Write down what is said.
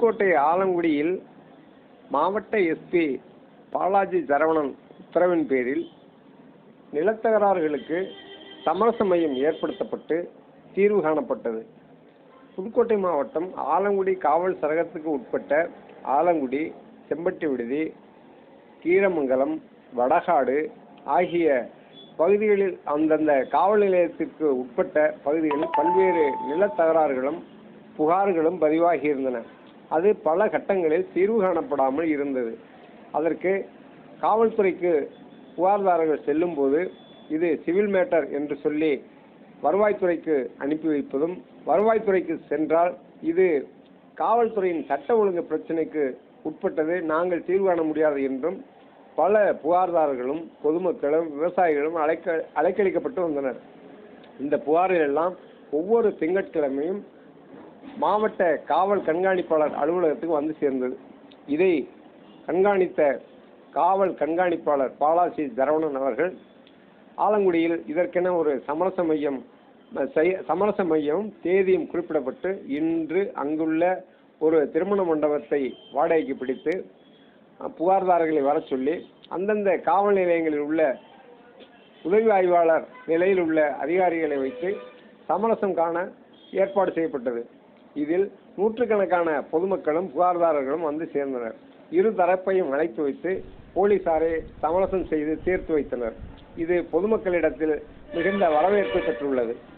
புதுக்கோட்டை ஆலங்குடியில் மாவட்ட எஸ்பி பாலாஜி சரவணன் உத்தரவின் பேரில் நிலத்தகராறுகளுக்கு சமரச மையம் ஏற்படுத்தப்பட்டு தீர்வு காணப்பட்டது புதுக்கோட்டை மாவட்டம் ஆலங்குடி காவல் சரகத்துக்கு உட்பட்ட ஆலங்குடி செம்பட்டி விடுதி கீரமங்கலம் வடகாடு ஆகிய பகுதிகளில் அந்தந்த காவல் நிலையத்திற்கு உட்பட்ட பகுதிகளில் பல்வேறு நிலத்தகராறுகளும் புகார்களும் பதிவாகியிருந்தன அது பல கட்டங்களில் தீர்வு காணப்படாமல் இருந்தது அதற்கு காவல்துறைக்கு புகார்தாரர்கள் செல்லும்போது இது சிவில் மேட்டர் என்று சொல்லி வருவாய்த்துறைக்கு அனுப்பி வைப்பதும் வருவாய்த்துறைக்கு சென்றால் இது காவல்துறையின் சட்ட ஒழுங்கு பிரச்சனைக்கு உட்பட்டது நாங்கள் தீர்வு காண முடியாது என்றும் பல புகார்தாரர்களும் பொதுமக்களும் விவசாயிகளும் அழைக்க அலைக்கழிக்கப்பட்டு வந்தனர் இந்த புகார்கள் எல்லாம் ஒவ்வொரு திங்கட்கிழமையும் மாவட்ட காவல் கண்காணிப்பாளர் அலுவலகத்துக்கு வந்து சேர்ந்தது இதை கண்காணித்த காவல் கண்காணிப்பாளர் பாலாசி சரவணன் அவர்கள் ஆலங்குடியில் இதற்கென ஒரு சமரச மையம் அஹ், செய- சமரச மையம் தேதியும் குறிப்பிடப்பட்டு இன்று அங்குள்ள ஒரு திருமண மண்டபத்தை வாடகைக்கு பிடித்து அஹ், புகார்தாரர்களை வர சொல்லி அந்தந்த காவல் நிலையங்களில் உள்ள உதவி ஆய்வாளர் நிலையில் உள்ள அதிகாரிகளை வைத்து சமரசம் காண ஏற்பாடு செய்யப்பட்டது இதில் நூற்றுக்கணக்கான பொதுமக்களும் புகார்தாரர்களும் வந்து சேர்ந்தனர் இரு தரப்பையும் அழைத்து வைத்து போலீசாரை சமரசம் செய்து தீர்த்து வைத்தனர் இது பொதுமக்களிடத்தில் மிகுந்த வரவேற்பு பெற்றுள்ளது